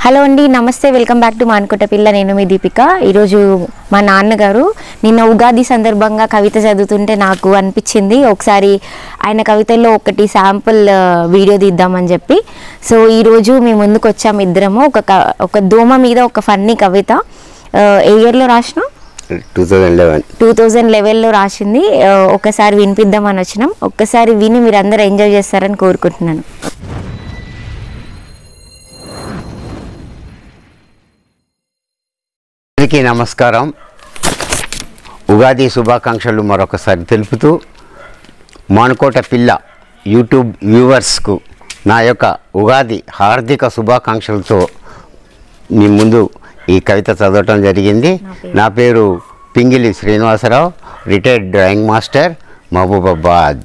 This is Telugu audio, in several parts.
హలో అండి నమస్తే వెల్కమ్ బ్యాక్ టు మానుకోట పిల్ల నేను మీ దీపిక ఈరోజు మా నాన్నగారు నిన్న ఉగాది సందర్భంగా కవిత చదువుతుంటే నాకు అనిపించింది ఒకసారి ఆయన కవితల్లో ఒకటి శాంపుల్ వీడియో తీద్దామని చెప్పి సో ఈరోజు మేము ముందుకు వచ్చాము ఇద్దరము ఒక క- ఒక దోమ మీద ఒక ఫన్నీ కవిత ఆ, ఏ ఇయర్లో రాసిన two thousand eleven two thousand లెవెల్లో రాసింది ఆ, ఒకసారి వినిపిద్దామని వచ్చినాం ఒక్కసారి విని మీరు అందరూ ఎంజాయ్ చేస్తారని కోరుకుంటున్నాను అందరికీ నమస్కారం ఉగాది శుభాకాంక్షలు మరొకసారి తెలుపుతూ మానుకోట పిల్ల యూట్యూబ్ వ్యూవర్స్కు నా యొక్క ఉగాది హార్దిక శుభాకాంక్షలతో మీ ముందు ఈ కవిత చదవటం జరిగింది నా పేరు Pingili Srinivasarao retired drawing master Mahabubabad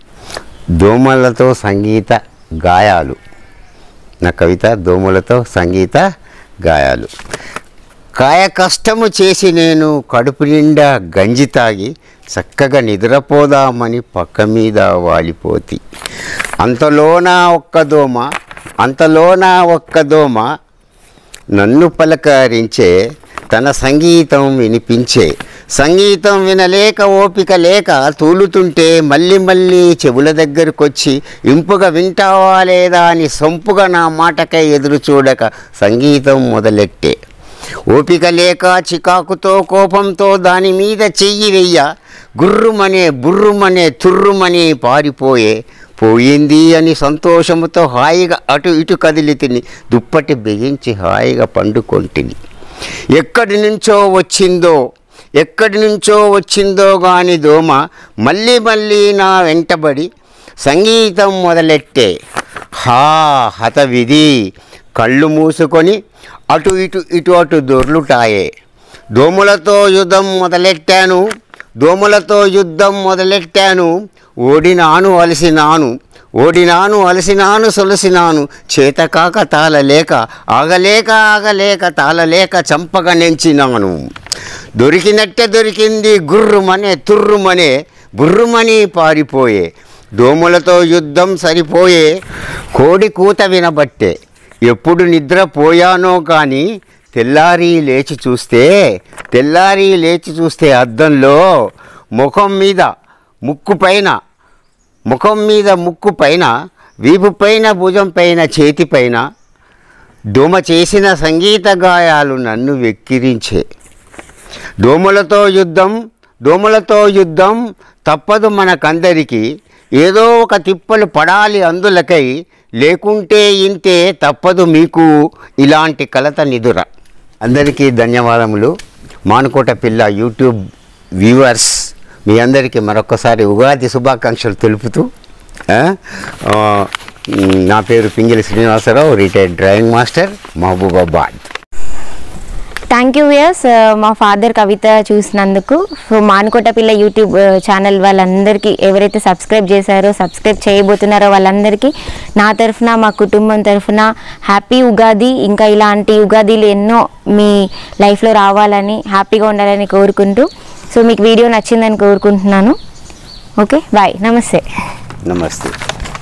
దోమలతో సంగీత గాయాలు నా కవిత దోమలతో సంగీత గాయాలు కాయ కష్టము చేసి నేను కడుపు నిండా గంజి తాగి చక్కగా నిద్రపోదామని పక్క మీద వాలిపోతి అంతలోన ఒక్క దోమ అంతలోన ఒక్క దోమ నన్ను పలకరించే తన సంగీతం వినిపించే సంగీతం వినలేక ఓపిక లేక తూలుతుంటే మళ్ళీ మళ్ళీ చెవుల దగ్గరకొచ్చి ఇంపుగా వింటావా లేదా అని సొంపుగా నా మాటకై ఎదురు చూడక సంగీతం మొదలెట్టే ఓపిక లేక చికాకుతో కోపంతో దాని మీద చెయ్యి వెయ్య గుర్రుమనే బుర్రుమనే తుర్రుమని పారిపోయే పోయింది అని సంతోషముతో హాయిగా అటు ఇటు కదిలి తిని దుప్పటి బిగించి హాయిగా పండుకొంటిని ఎక్కడి నుంచో వచ్చిందో ఎక్కడి నుంచో వచ్చిందో గాని దోమ మళ్ళీ మళ్ళీ నా వెంటబడి సంగీతం మొదలెట్టే హా హతవిధి కళ్ళు మూసుకొని అటు ఇటు ఇటు అటు దొర్లుటాయే దోమలతో యుద్ధం మొదలెట్టాను దోమలతో యుద్ధం మొదలెట్టాను ఓడినాను అలసినాను ఓడినాను అలసినాను సొలసినాను చేతకాక తాళలేక ఆగలేక ఆగలేక తాళలేక చంపక నెంచినాను దొరికినట్టే దొరికింది గుర్రుమనే తుర్రుమనే బుర్రుమని పారిపోయే దోమలతో యుద్ధం సరిపోయే కోడి కూత వినబట్టే ఎప్పుడు నిద్రపోయానో కానీ తెల్లారి లేచి చూస్తే తెల్లారి లేచి చూస్తే అద్దంలో ముఖం మీద ముక్కు పైన ముఖం మీద ముక్కు పైన వీపు పైన భుజం పైన చేతి పైన దోమ చేసిన సంగీత గాయాలు నన్ను వెక్కిరించే దోమలతో యుద్ధం దోమలతో యుద్ధం తప్పదు మనకందరికీ ఏదో ఒక తిప్పలు పడాలి అందులకై లేకుంటే ఇంతే తప్పదు మీకు ఇలాంటి కలత నిదుర అందరికీ ధన్యవాదములు మానుకోట పిల్ల యూట్యూబ్ వ్యూవర్స్ మీ అందరికీ మరొకసారి ఉగాది శుభాకాంక్షలు తెలుపుతూ ఆ, ఆ, నా పేరు Pingili Srinivasarao retired drawing master Mahabubabad thank you viewers మా ఫాదర్ కవిత చూసినందుకు సో మానుకోట పిల్ల యూట్యూబ్ ఛానల్ వాళ్ళందరికీ ఎవరైతే సబ్స్క్రైబ్ చేశారో సబ్స్క్రైబ్ చేయబోతున్నారో వాళ్ళందరికీ నా తరఫున మా కుటుంబం తరఫున హ్యాపీ ఉగాది ఇంకా ఇలాంటి ఉగాదీలు ఎన్నో మీ లైఫ్లో రావాలని హ్యాపీగా ఉండాలని కోరుకుంటూ సో మీకు వీడియో నచ్చిందని కోరుకుంటున్నాను ఓకే బాయ్ నమస్తే నమస్తే